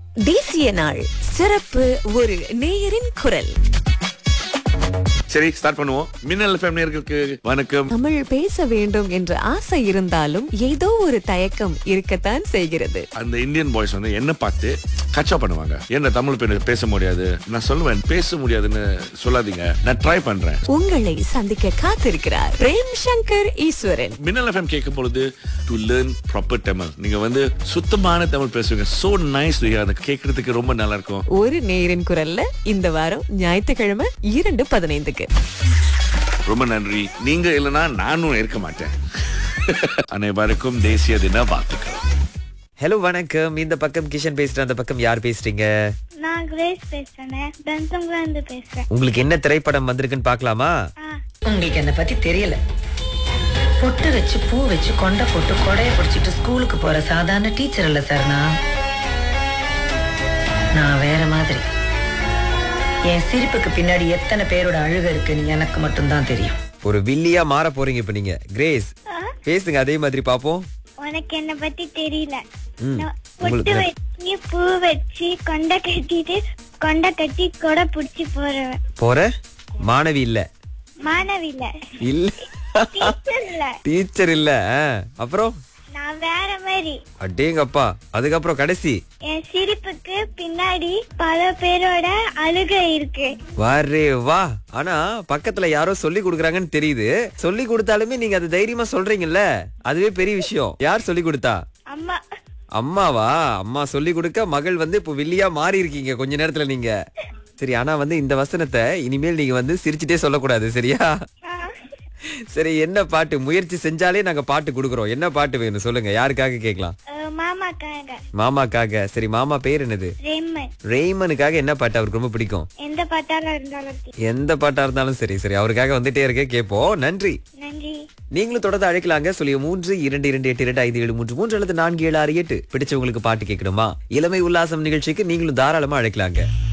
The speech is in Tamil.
தேசிய நாள் சிறப்பு ஒரு நேயரின் குரல் சரி ஸ்டார்ட் பண்ணுவோம் மின்னல் எஃப்எம் நேர்களுக்கு வணக்கம் தமிழ் பேச வேண்டும் என்ற ஆசை இருந்தாலும் ஏதோ ஒரு தயக்கம் இருக்கத்தான் செய்கிறது அந்த இந்தியன் பாய்ஸ் வந்து என்ன பார்த்து கச்சா பண்ணுவாங்க என்ன தமிழ் பெண் பேச முடியாது நான் சொல்லுவேன் பேச முடியாதுன்னு சொல்லாதீங்க நான் ட்ரை பண்றேன் உங்களை சந்திக்க காத்திருக்கிறார் பிரேம் சங்கர் ஈஸ்வரன் மின்னல் எஃப்எம் கேட்கும் பொழுது டு லேர்ன் ப்ராப்பர் தமிழ் நீங்க வந்து சுத்தமான தமிழ் பேசுவீங்க சோ நைஸ் அதை கேட்கறதுக்கு ரொம்ப நல்லா இருக்கும் ஒரு நேயரின் குரல்ல இந்த வாரம் ஞாயிற்றுக்கிழமை இரண்டு பதினைந்துக்கு ரொம்ப நன்றி நீங்க இல்லைன்னா நானும் இருக்க மாட்டேன் அனைவருக்கும் தேசிய தின வாழ்த்துக்கள் ஹலோ வணக்கம் இந்த பக்கம் கிஷன் பேசுறேன் அந்த பக்கம் யார் பேசுறீங்க நான் கிரேஸ் பேசுறேன் பென்சம்ல இருந்து பேசுறேன் உங்களுக்கு என்ன திரைப்படம் வந்திருக்குன்னு பார்க்கலாமா ஆ உங்களுக்கு என்ன பத்தி தெரியல பொட்டு வச்சு பூ வச்சு கொண்டை போட்டு கொடைய பிடிச்சிட்டு ஸ்கூலுக்கு போற சாதாரண டீச்சர் இல்ல சார் நான் நான் வேற மாதிரி என் சிரிப்புக்கு பின்னாடி எத்தனை பேரோட அழுக இருக்குன்னு எனக்கு மட்டும்தான் தெரியும் ஒரு வில்லியா மாற போறீங்க இப்ப நீங்க கிரேஸ் பேசுங்க அதே மாதிரி பாப்போம் உனக்கு என்ன பத்தி தெரியல ம், நான் உங்களுக்கு பொட்டு வச்சு பூ வச்சு கொண்டை கட்டிட்டு கொண்டை கட்டி கொடை புடிச்சு போறவன் போற மாணவி இல்ல மாணவி இல்ல இல்ல டீச்சர் இல்ல டீச்சர் இல்ல ஆ, அப்புறம் நான் வேற மாதிரி அடேங்கப்பா அதுக்கப்புறம் கடைசி என் சிரிப்புக்கு பின்னாடி பல பேரோட அழுகை இருக்கு வாரே வா ஆனா பக்கத்துல யாரோ சொல்லி கொடுக்குறாங்கன்னு தெரியுது சொல்லி கொடுத்தாலுமே நீங்க அது தைரியமா சொல்றீங்கல்ல அதுவே பெரிய விஷயம் யார் சொல்லி கொடுத்தா அம்மா அம்மாவா அம்மா சொல்லி கொடுக்க மகள் வந்து இப்போ வில்லியா மாறி இருக்கீங்க கொஞ்ச நேரத்துல நீங்க சரி ஆனா வந்து இந்த வசனத்தை இனிமேல் நீங்க வந்து சிரிச்சுட்டே சொல்லக்கூடாது சரியா ஆ, சரி என்ன பாட்டு முயற்சி செஞ்சாலே நாங்க பாட்டு கொடுக்குறோம் என்ன பாட்டு வேணும் சொல்லுங்க யாருக்காக கேட்கலாம் அஹ், மாமாக்காக மாமாக்காக சரி மாமா பேர் என்னது ரெம்மன் ரெய்மனுக்காக என்ன பாட்டு அவருக்கு ரொம்ப பிடிக்கும் எந்த பாட்டாலும் இருந்தாலும் சரி. எந்த பாட்டா இருந்தாலும் சரி சரி அவருக்காக வந்துட்டே இருக்க கேட்போம் நன்றி நன்றி நீங்களும் தொடர்ந்து அழைக்கலாங்க சொல்லிய மூன்று இரண்டு இரண்டு எட்டு இரண்டு ஐந்து ஏழு மூன்று மூன்று அல்லது நான்கு ஏழு ஆறு எட்டு பிடிச்சவங்களுக்கு பாட்டு கேட்கணுமா இளமை உல்லாசம் நிகழ்ச்சிக்கு நீங்களும் தாராளமா அழைக்கலாங்க